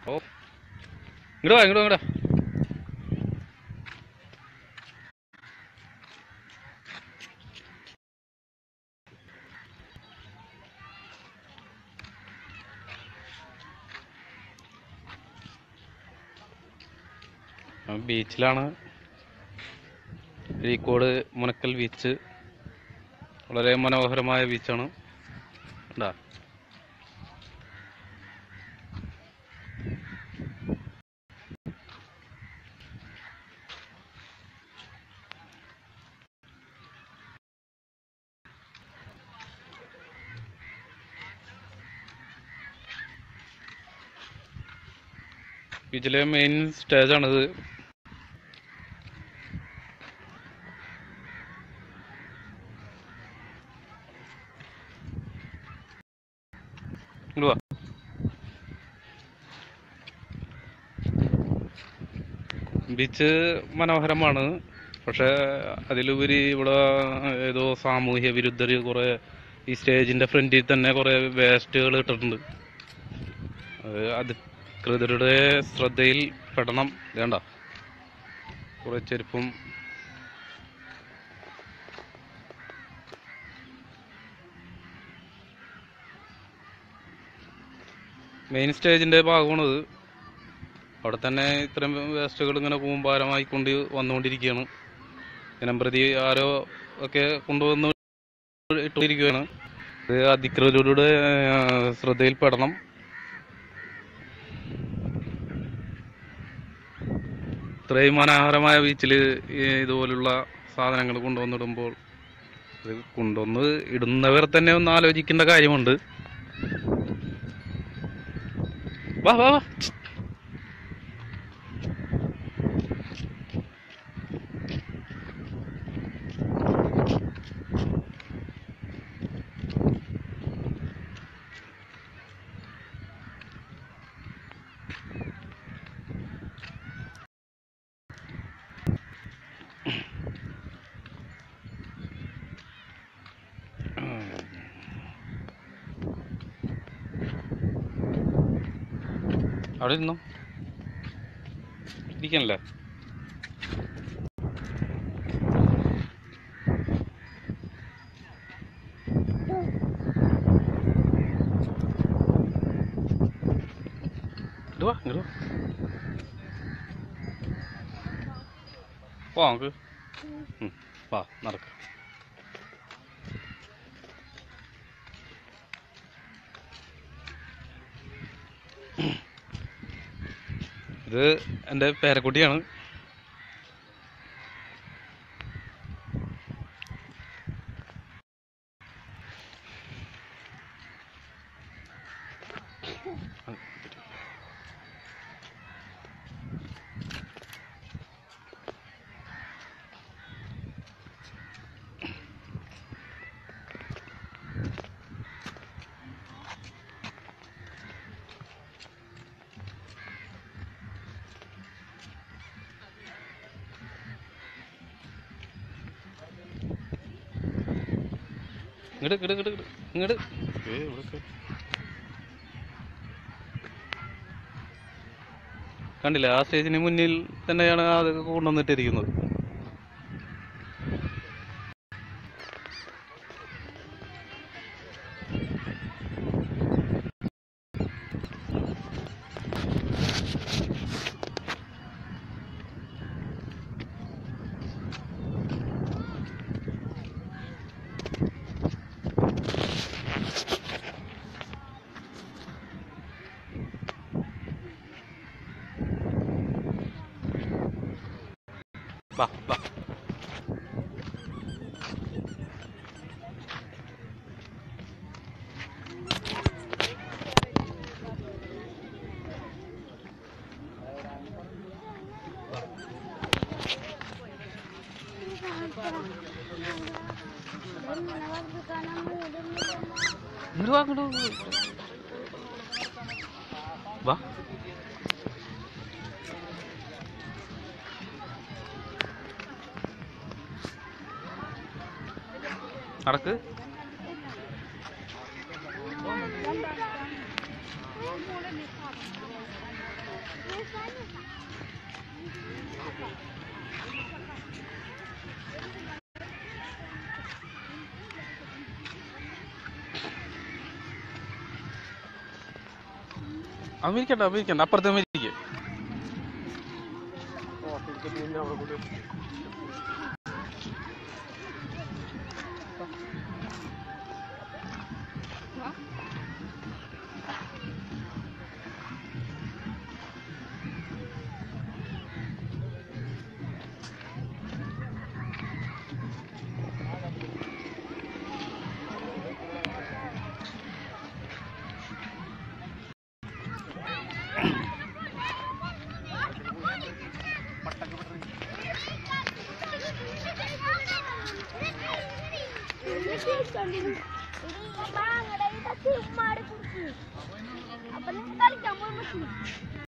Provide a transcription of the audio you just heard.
ഓ ഇങ്ങോട്ട് വാ ഇങ്ങോട്ട് വാ, ഇങ്ങോട്ട് വാ. ആ, ബീച്ചിലാണ് അരീക്കോട് മുനക്കൽ ബീച്ച് വളരെ മനോഹരമായ ബീച്ചാണ് ഉണ്ടാ ബീച്ചിലെ മെയിൻ സ്റ്റേജാണിത് ഇങ്ങോട്ട് വാ ബീച്ച് മനോഹരമാണ് പക്ഷെ അതിലുപരി ഇവിടെ ഏതോ സാമൂഹ്യ വിരുദ്ധർ കുറെ ഈ സ്റ്റേജിന്റെ ഫ്രണ്ടിൽ തന്നെ കുറെ വേസ്റ്റുകൾ ഇട്ടിട്ടുണ്ട് അത് അധികൃതരുടെ ശ്രദ്ധയിൽ പെടണം വേണ്ട കുറെ ചെരുപ്പും മെയിൻ സ്റ്റേജിന്റെ ഭാഗമാണത് അവിടെ തന്നെ ഇത്തരം വേസ്റ്റുകൾ ഇങ്ങനെ കൂമ്പാരമായി കൊണ്ട് വന്നുകൊണ്ടിരിക്കുകയാണ് ദിനം പ്രതി ആരോ ഒക്കെ കൊണ്ടുവന്ന് ഇട്ടിരിക്കുകയാണ് ഇത് അധികൃതരുടെ ആ, ശ്രദ്ധയിൽപ്പെടണം ഇത്രയും മനോഹരമായ ബീച്ചിൽ ഇതുപോലുള്ള സാധനങ്ങൾ കൊണ്ടുവന്നിടുമ്പോൾ ഇത് കൊണ്ടുവന്ന് ഇടുന്നവർ തന്നെ ഒന്ന് ആലോചിക്കേണ്ട കാര്യമുണ്ട് വാ വാ വാ ഛ്. അവിടെ ഇരുന്നോ ഇരിക്കണല്ലേ ഇങ്ങട് വാ ഇങ്ങട് വാ പോവാ നമുക്ക് ഉം, വാ നടക്ക ഇത് എൻ്റെ പേരക്കുട്ടിയാണ് ഇങ്ങട് ഇങ്ങട് ഇങ്ങട് ഇങ്ങട് ഇങ്ങട് ഏ ഇവിടൊക്കെ കണ്ടില്ല ആ സ്റ്റേജിന് മുന്നിൽ തന്നെയാണ് അതൊക്കെ കൊണ്ടുവന്നിട്ടിരിക്കുന്നത് വാ വാ ഇങ്ങോട്ട് വാ ഇങ്ങോട്ട് വാ. വാ നടക്ക് അമേരിക്കണ്ട അമേരിക്കണ്ട അപ്പുറത്തെ അമേരിക്ക അപ്പൊ കളിക്കാൻ പോയി